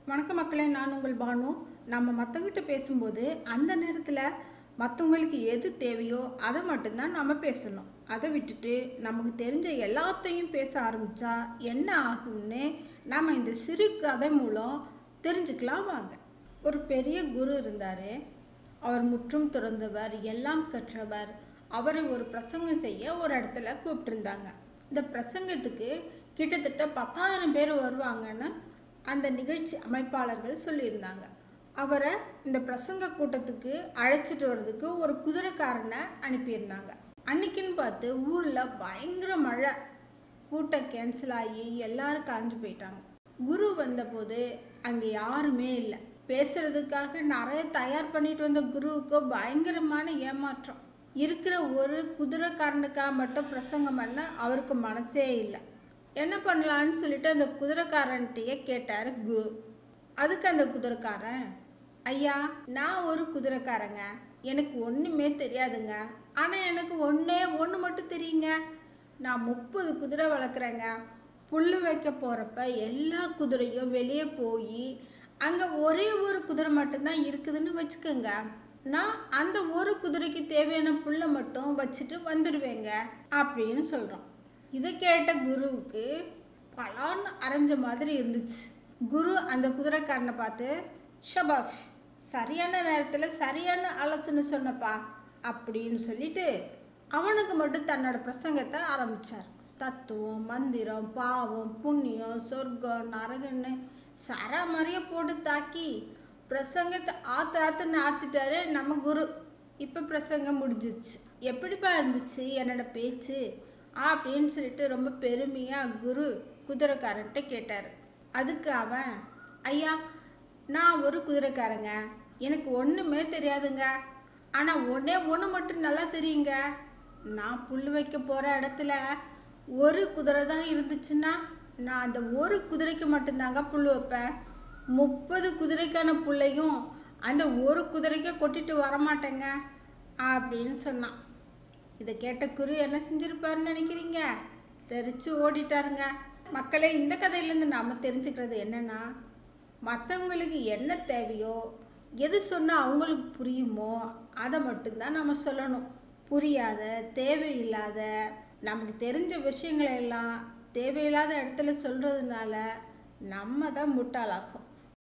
வணக்கம் மக்களே நான் உங்கள் பானு நம்ம மற்றவங்கிட்ட பேசும்போது அந்த நேரத்தில் மற்றவங்களுக்கு எது தேவையோ அதை மட்டும்தான் நம்ம பேசணும் அதை விட்டுட்டு நமக்கு தெரிஞ்ச எல்லாத்தையும் பேச ஆரம்பித்தா என்ன ஆகும்னு நம்ம இந்த சிறு கதை மூலம் தெரிஞ்சுக்கலாம் வாங்க ஒரு பெரிய குரு இருந்தார் அவர் முற்றும் துறந்தவர் எல்லாம் கற்றவர் அவரை ஒரு பிரசங்கம் செய்ய ஒரு இடத்துல கூப்பிட்டுருந்தாங்க இந்த பிரசங்கத்துக்கு கிட்டத்தட்ட பத்தாயிரம் பேர் வருவாங்கன்னு அந்த நிகழ்ச்சி அமைப்பாளர்கள் சொல்லியிருந்தாங்க அவரை இந்த பிரசங்க கூட்டத்துக்கு அழைச்சிட்டு வர்றதுக்கு ஒரு குதிரைக்காரனை அனுப்பியிருந்தாங்க அன்னைக்குன்னு பார்த்து ஊரில் பயங்கர மழை கூட்டம் கேன்சல் ஆகி எல்லாரும் கலைஞ்சு போயிட்டாங்க குரு வந்தபோது அங்கே யாருமே இல்லை பேசுறதுக்காக நிறைய தயார் பண்ணிட்டு வந்த குருவுக்கு பயங்கரமான ஏமாற்றம் இருக்கிற ஒரு குதிரைக்காரனுக்காக மட்டும் பிரசங்கம் பண்ண அவருக்கு மனசே இல்லை என்ன பண்ணலான்னு சொல்லிட்டு அந்த குதிரைக்காரன்ட்டையே கேட்டார் குரு அதுக்கு அந்த குதிரைக்காரன் ஐயா நான் ஒரு குதிரைக்காரங்க எனக்கு ஒன்றுமே தெரியாதுங்க ஆனால் எனக்கு ஒன்றே ஒன்று மட்டும் தெரியுங்க நான் முப்பது குதிரை வளர்க்குறேங்க புல் வைக்க போகிறப்ப எல்லா குதிரையும் வெளியே போய் அங்கே ஒரே ஒரு குதிரை மட்டும்தான் இருக்குதுன்னு வச்சுக்கோங்க நான் அந்த ஒரு குதிரைக்கு தேவையான புல்லை மட்டும் வச்சுட்டு வந்துடுவேங்க அப்படின்னு சொல்கிறோம் இதை கேட்ட குருவுக்கு பலான்னு அரைஞ்ச மாதிரி இருந்துச்சு குரு அந்த குதிரைக்காரனை பார்த்து ஷபாஷ் சரியான நேரத்தில் சரியான ஆலோசனை சொன்னப்பா அப்படின்னு சொல்லிட்டு அவனுக்கு மட்டும் தன்னோட பிரசங்கத்தை ஆரம்பித்தார் தத்துவம் மந்திரம் பாவம் புண்ணியம் சொர்க்கம் நரகன்னு சர மாதிரியே போட்டு தாக்கி பிரசங்கத்தை ஆத்து ஆத்துன்னு ஆத்துட்டாரு நம்ம குரு இப்போ பிரசங்கம் முடிஞ்சிச்சு எப்படிப்பா இருந்துச்சு என்னோட பேச்சு அப்படின்னு சொல்லிட்டு ரொம்ப பெருமையாக குரு குதிரைக்காரன்ட்ட கேட்டார் அதுக்கு அவன் ஐயா நான் ஒரு குதிரைக்காரங்க எனக்கு ஒன்றுமே தெரியாதுங்க ஆனால் ஒன்றே ஒன்று மட்டும் நல்லா தெரியுங்க நான் புல் வைக்க போகிற இடத்துல ஒரு குதிரை தான் இருந்துச்சுன்னா நான் அந்த ஒரு குதிரைக்கு மட்டும்தாங்க புல் வைப்பேன் முப்பது குதிரைக்கான புல்லையும் அந்த ஒரு குதிரைக்க கொட்டிட்டு வரமாட்டேங்க அப்படின்னு சொன்னான் இதை கேட்ட குரு என்ன செஞ்சிருப்பாருன்னு நினைக்கிறீங்க தெரிச்சு ஓடிட்டாருங்க மக்களே இந்த கதையிலேருந்து நாம் தெரிஞ்சுக்கிறது என்னென்னா மற்றவங்களுக்கு என்ன தேவையோ எது சொன்னால் அவங்களுக்கு புரியுமோ அதை மட்டும்தான் நம்ம சொல்லணும் புரியாத தேவையில்லாத நமக்கு தெரிஞ்ச விஷயங்களை எல்லாம் தேவையில்லாத இடத்துல சொல்கிறதுனால நம்ம தான் முட்டாளாக்கும்